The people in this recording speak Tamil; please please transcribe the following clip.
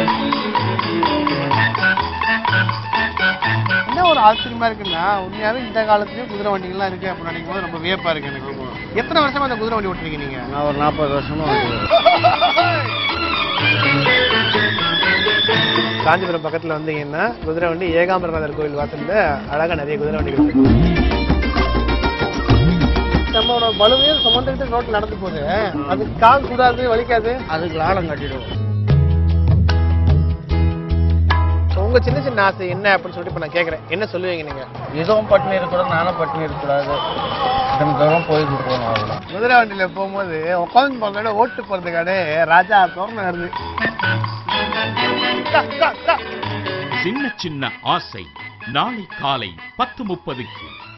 என்ன ஒரு ஆச்சரியமா இருக்குன்னா உண்மையாவே இந்த காலத்துலயும் குதிரை வண்டிகள்லாம் இருக்கு அப்படின்னு நினைக்கும் போது ரொம்ப வியப்பா இருக்கு எனக்கு எத்தனை வருஷமா அந்த குதிரை வண்டி ஓட்டுறீங்க நீங்க நான் ஒரு நாற்பது வருஷமா காஞ்சிபுரம் பக்கத்துல வந்தீங்கன்னா குதிரை வண்டி ஏகாம்பரநாதர் கோவில் வாசல்ல அழகா நிறைய குதிரை வண்டிகள் இருக்கு நம்மளோட பலுவையும் சுமந்துக்கிட்டு ரோட்ல நடந்து போகுது அது கால் கூடாது வலிக்காது அதுக்கு லாடம் கட்டிடுவோம் உங்க சின்ன சின்ன ஆசை என்ன அப்படின்னு சொல்லிட்டு இப்ப நான் கேக்குறேன் என்ன சொல்லுவீங்க நீங்க இதுவும் பட்டினி இருக்கக்கூடாது நானும் பட்டினி இருக்கக்கூடாது கொஞ்சம் தூரம் போயிட்டு போகணும் அவ்வளோதான் குதிரை வண்டியில போகும்போது உட்காந்து போறத ஓட்டு போறதுக்கான ராஜா தோரணம் வருது டா, டா, டா. சின்ன சின்ன ஆசை நாளை காலை பத்து முப்பதுக்கு